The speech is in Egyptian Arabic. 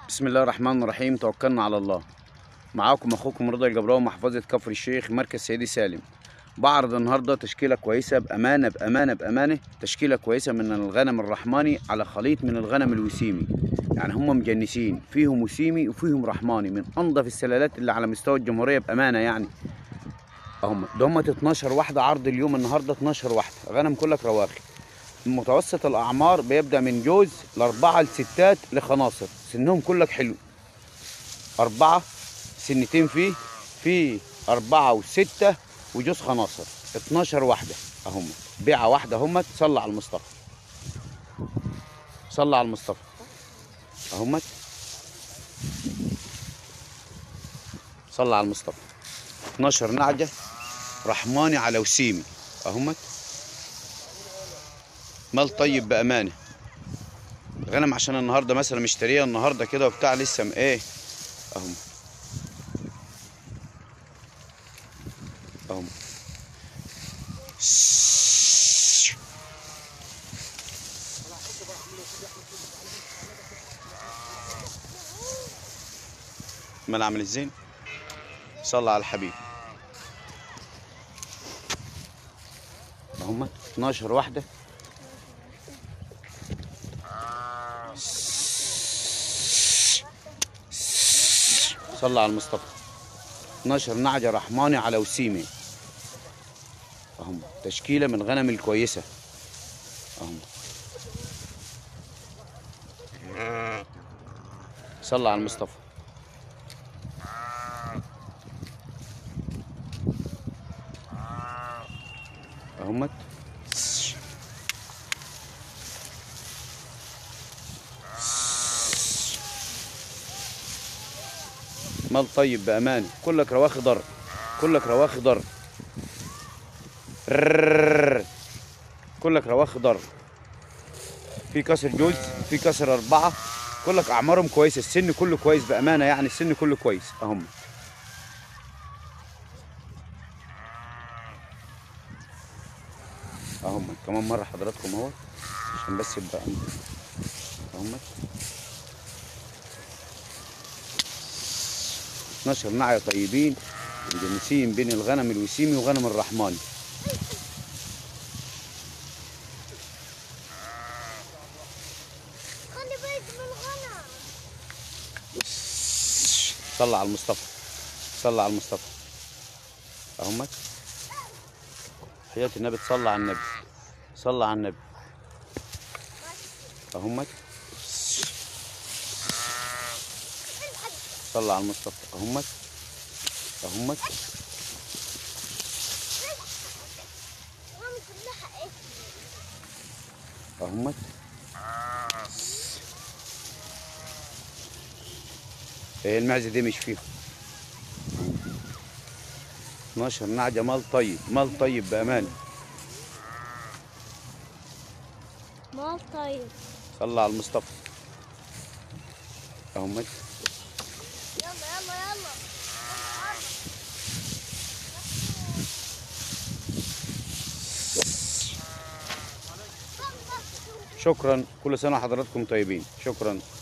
بسم الله الرحمن الرحيم توكلنا على الله معاكم اخوكم رضا الجبراوي محفظه كفر الشيخ مركز سيدي سالم بعرض النهارده تشكيله كويسه بامانه بامانه بامانه تشكيله كويسه من الغنم الرحماني على خليط من الغنم الوسيمي يعني هم مجنسين فيهم وسيمي وفيهم رحماني من انظف السلالات اللي على مستوى الجمهوريه بامانه يعني هم دمت 12 واحده عرض اليوم النهارده 12 واحده غنم كلك رواخي متوسط الاعمار بيبدا من جوز لاربعه لستات لخناصر سنهم كلك حلو اربعه سنتين فيه في اربعه وسته وجوز خناصر 12 واحده اهم بيعه واحده هم صلى على المصطفى صلى على المصطفى اهم صلى على المصطفى 12 نعجه رحماني على وسيمي اهمت مال طيب بامانه غنم عشان النهارده مثلا مشتريها النهارده كده وبتاع لسه م- ايه اهم اهم مال عامل الزين صلى على الحبيب هم 12 واحده صلى على المصطفى 12 نعجة رحماني على وسيمي اهم تشكيلة من غنم الكويسة اهم صلى على المصطفى اهمت مال طيب بأمانة كلك رواخي ضر كلك رواخي ضر رررررر. كلك رواخي ضر في كسر جوز في كسر أربعة كلك أعمارهم كويسة السن كله كويس بأمانة يعني السن كله كويس أهم أهم كمان مرة حضراتكم اهو عشان بس يبقى أهم 12 نعية طيبين مجنسين بين الغنم الوسيمي وغنم الرحماني خلي بالك من الغنم صلى على المصطفى صلى على المصطفى اهمت حياة النبي تصلى على النبي صلى على النبي اهمت صلى على المصطفى اهمت اهمت ماما كلها ايه اهمت ايه المعزة دي مش فيهم 12 نعجة مال طيب مال طيب بأمانة مال طيب صلى على المصطفى اهمت يلا يلا يلا شكرا كل سنة وحضراتكم طيبين شكرا